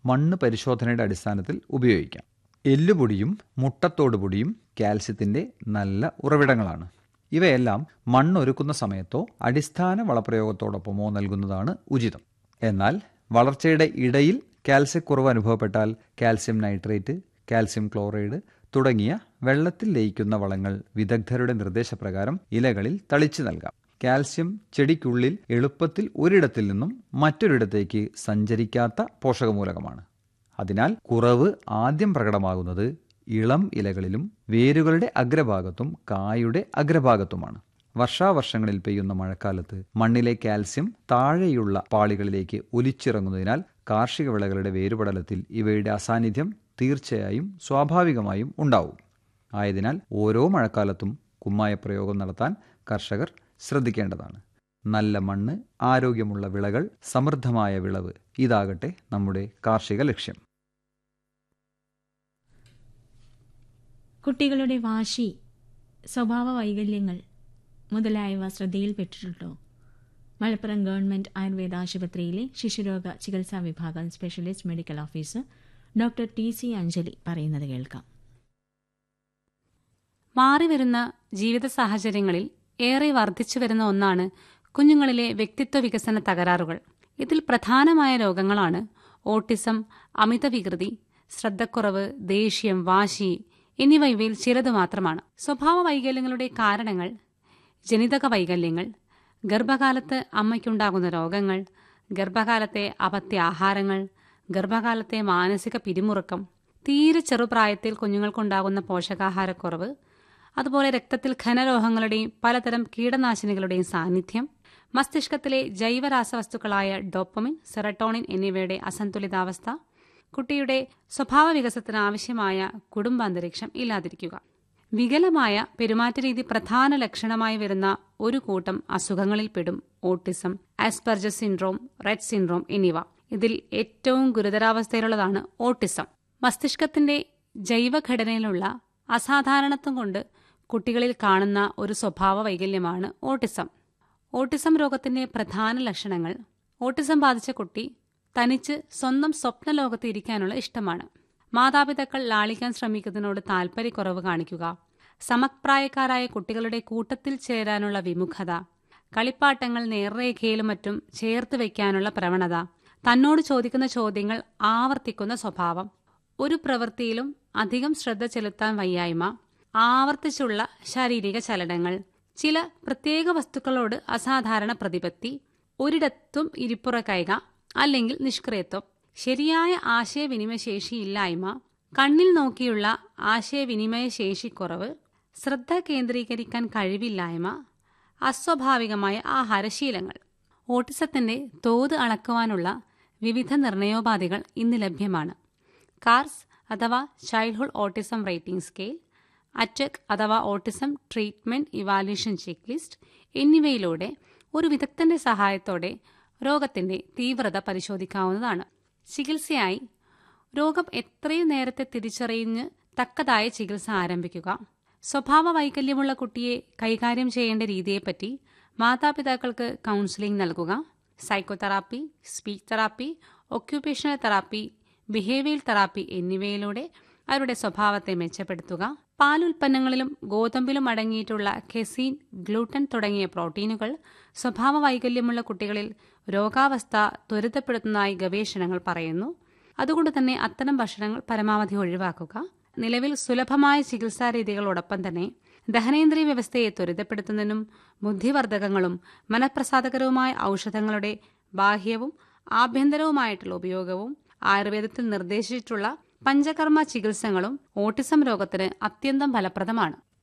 മണ്ണ് പരിശോധനയുടെ അടിസ്ഥാനത്തിൽ ഉപയോഗിക്കാം എല്ലുപൊടിയും മുട്ടത്തോട് പൊടിയും കാൽസ്യത്തിന്റെ നല്ല ഉറവിടങ്ങളാണ് ഇവയെല്ലാം മണ്ണൊരുക്കുന്ന സമയത്തോ അടിസ്ഥാന വളപ്രയോഗത്തോടൊപ്പമോ നൽകുന്നതാണ് ഉചിതം എന്നാൽ വളർച്ചയുടെ ഇടയിൽ കാൽസ്യക്കുറവ് അനുഭവപ്പെട്ടാൽ കാൽസ്യം നൈട്രേറ്റ് കാൽസ്യം ക്ലോറൈഡ് തുടങ്ങിയ വെള്ളത്തിൽ ലയിക്കുന്ന വളങ്ങൾ വിദഗ്ധരുടെ നിർദ്ദേശപ്രകാരം ഇലകളിൽ തളിച്ചു നൽകാം കാൽസ്യം ചെടിക്കുള്ളിൽ എളുപ്പത്തിൽ ഒരിടത്തിൽ നിന്നും മറ്റൊരിടത്തേക്ക് സഞ്ചരിക്കാത്ത പോഷകമൂലകമാണ് അതിനാൽ കുറവ് ആദ്യം പ്രകടമാകുന്നത് ഇളം ഇലകളിലും വേരുകളുടെ അഗ്രഭാഗത്തും കായുടെ അഗ്രഭാഗത്തുമാണ് വർഷാവർഷങ്ങളിൽ പെയ്യുന്ന മഴക്കാലത്ത് മണ്ണിലെ കാൽസ്യം താഴെയുള്ള പാളികളിലേക്ക് ഒലിച്ചിറങ്ങുന്നതിനാൽ കാർഷിക വിളകളുടെ വേരുപടലത്തിൽ ഇവയുടെ അസാന്നിധ്യം തീർച്ചയായും സ്വാഭാവികമായും ഉണ്ടാവും ആയതിനാൽ ഓരോ മഴക്കാലത്തും കുമ്മായ പ്രയോഗം നടത്താൻ കർഷകർ ശ്രദ്ധിക്കേണ്ടതാണ് നല്ല മണ്ണ് ആരോഗ്യമുള്ള വിളകൾ സമൃദ്ധമായ വിളവ് ഇതാകട്ടെ നമ്മുടെ കാർഷിക ലക്ഷ്യം കുട്ടികളുടെ വാശി സ്വഭാവ വൈകല്യങ്ങൾ മുതലായവ ശ്രദ്ധയിൽപ്പെട്ടിട്ടുണ്ടോ മലപ്പുറം ഗവൺമെന്റ് ആയുർവേദ ആശുപത്രിയിലെ ശിശുരോഗ ചികിത്സാ വിഭാഗം specialist medical officer doctor T C Anjali പറയുന്നത് കേൾക്കാം മാറിവരുന്ന ജീവിത സാഹചര്യങ്ങളിൽ ഏറെ വർദ്ധിച്ചു വരുന്ന ഒന്നാണ് കുഞ്ഞുങ്ങളിലെ വ്യക്തിത്വ വികസന തകരാറുകൾ ഇതിൽ പ്രധാനമായ രോഗങ്ങളാണ് ഓട്ടിസം അമിത വികൃതി ശ്രദ്ധക്കുറവ് ദേഷ്യം വാശി എന്നിവ ഇവയിൽ ചിലത് മാത്രമാണ് സ്വഭാവ വൈകല്യങ്ങളുടെ കാരണങ്ങൾ ജനിതക വൈകല്യങ്ങൾ ഗർഭകാലത്ത് അമ്മയ്ക്കുണ്ടാകുന്ന രോഗങ്ങൾ ഗർഭകാലത്തെ അപത്യ ആഹാരങ്ങൾ ഗർഭകാലത്തെ മാനസിക പിരിമുറുക്കം തീരെ ചെറുപ്രായത്തിൽ കുഞ്ഞുങ്ങൾക്കുണ്ടാകുന്ന പോഷകാഹാരക്കുറവ് അതുപോലെ രക്തത്തിൽ ഘനലോഹങ്ങളുടെയും പലതരം കീടനാശിനികളുടെയും സാന്നിധ്യം മസ്തിഷ്കത്തിലെ ജൈവരാസവസ്തുക്കളായ ഡോപ്പമിൻ സെറട്ടോണിൻ എന്നിവയുടെ അസന്തുലിതാവസ്ഥ കുട്ടിയുടെ സ്വഭാവ വികസനത്തിന് ആവശ്യമായ കുടുംബാന്തരീക്ഷം ഇല്ലാതിരിക്കുക വികലമായ പെരുമാറ്റരീതി പ്രധാന ലക്ഷണമായി വരുന്ന ഒരു കൂട്ടം അസുഖങ്ങളിൽപ്പെടും autism Asperger's syndrome Rett syndrome എന്നിവ ഇതിൽ ഏറ്റവും ഗുരുതരാവസ്ഥയിലുള്ളതാണ് ഓട്ടിസം മസ്തിഷ്കത്തിന്റെ ജൈവഘടനയിലുള്ള അസാധാരണത്വം കൊണ്ട് കുട്ടികളിൽ കാണുന്ന ഒരു സ്വഭാവ വൈകല്യമാണ് ഓട്ടിസം ഓട്ടിസം രോഗത്തിന്റെ പ്രധാന ലക്ഷണങ്ങൾ ഓട്ടിസം ബാധിച്ച കുട്ടി തനിച്ച് സ്വന്തം സ്വപ്ന ലോകത്ത് ഇരിക്കാനുള്ള ഇഷ്ടമാണ് മാതാപിതാക്കൾ ലാളിക്കാൻ ശ്രമിക്കുന്നതിനോട് താൽപ്പര്യക്കുറവ് കാണിക്കുക സമപ്രായക്കാരായ കുട്ടികളുടെ കൂട്ടത്തിൽ ചേരാനുള്ള വിമുഖത കളിപ്പാട്ടങ്ങൾ നേർരേഖയിലും മറ്റും ചേർത്ത് വയ്ക്കാനുള്ള പ്രവണത തന്നോട് ചോദിക്കുന്ന ചോദ്യങ്ങൾ ആവർത്തിക്കുന്ന സ്വഭാവം ഒരു പ്രവൃത്തിയിലും അധികം ശ്രദ്ധ ചെലുത്താൻ വയ്യായ്മ ആവർത്തിച്ചുള്ള ശാരീരിക ചലനങ്ങൾ ചില പ്രത്യേക വസ്തുക്കളോട് അസാധാരണ പ്രതിപത്തി ഒരിടത്തും ഇരിപ്പുറ കൈക അല്ലെങ്കിൽ നിഷ്ക്രിയത്വം ശരിയായ ആശയവിനിമയ ശേഷിയില്ലായ്മ കണ്ണിൽ നോക്കിയുള്ള ആശയവിനിമയ ശേഷിക്കുറവ് ശ്രദ്ധ കേന്ദ്രീകരിക്കാൻ കഴിവില്ലായ്മ അസ്വാഭാവികമായ ആഹാരശീലങ്ങൾ ഓട്ടിസത്തിന്റെ തോത് അളക്കുവാനുള്ള വിവിധ നിർണയോപാധികൾ ഇന്ന് ലഭ്യമാണ് കാർസ് അഥവാ childhood autism rating scale ATEC അഥവാ autism treatment evaluation checklist എന്നിവയിലൂടെ ഒരു വിദഗ്ധന്റെ സഹായത്തോടെ രോഗത്തിന്റെ തീവ്രത പരിശോധിക്കാവുന്നതാണ് ചികിത്സയായി രോഗം എത്രയും നേരത്തെ തിരിച്ചറിഞ്ഞ് തക്കതായ ചികിത്സ ആരംഭിക്കുക സ്വഭാവ വൈകല്യമുള്ള കുട്ടിയെ കൈകാര്യം ചെയ്യേണ്ട രീതിയെപ്പറ്റി മാതാപിതാക്കൾക്ക് കൗൺസിലിംഗ് നൽകുക psychotherapy speech therapy occupational therapy behaviour therapy എന്നിവയിലൂടെ അവരുടെ സ്വഭാവത്തെ മെച്ചപ്പെടുത്തുക പാലുൽപ്പന്നങ്ങളിലും ഗോതമ്പിലും അടങ്ങിയിട്ടുള്ള കെസീൻ ഗ്ലൂട്ടൻ തുടങ്ങിയ പ്രോട്ടീനുകൾ സ്വഭാവ വൈകല്യമുള്ള കുട്ടികളിൽ രോഗാവസ്ഥ ത്വരിതപ്പെടുത്തുന്നതായി ഗവേഷണങ്ങൾ പറയുന്നു അതുകൊണ്ട് തന്നെ അത്തരം ഭക്ഷണങ്ങൾ പരമാവധി ഒഴിവാക്കുക നിലവിൽ സുലഭമായ ചികിത്സാ രീതികളോടൊപ്പം തന്നെ ദഹനേന്ദ്രിയ വ്യവസ്ഥയെ ത്വരിതപ്പെടുത്തുന്നതിനും ബുദ്ധിവർദ്ധകങ്ങളും മനഃപ്രസാദകരവുമായ ഔഷധങ്ങളുടെ ബാഹ്യവും ആഭ്യന്തരവുമായിട്ടുള്ള ഉപയോഗവും ആയുർവേദത്തിൽ നിർദ്ദേശിച്ചിട്ടുള്ള പഞ്ചകർമ്മ ചികിത്സകളും ഓട്ടിസം രോഗത്തിന് അത്യന്തം ഫലപ്രദമാണ്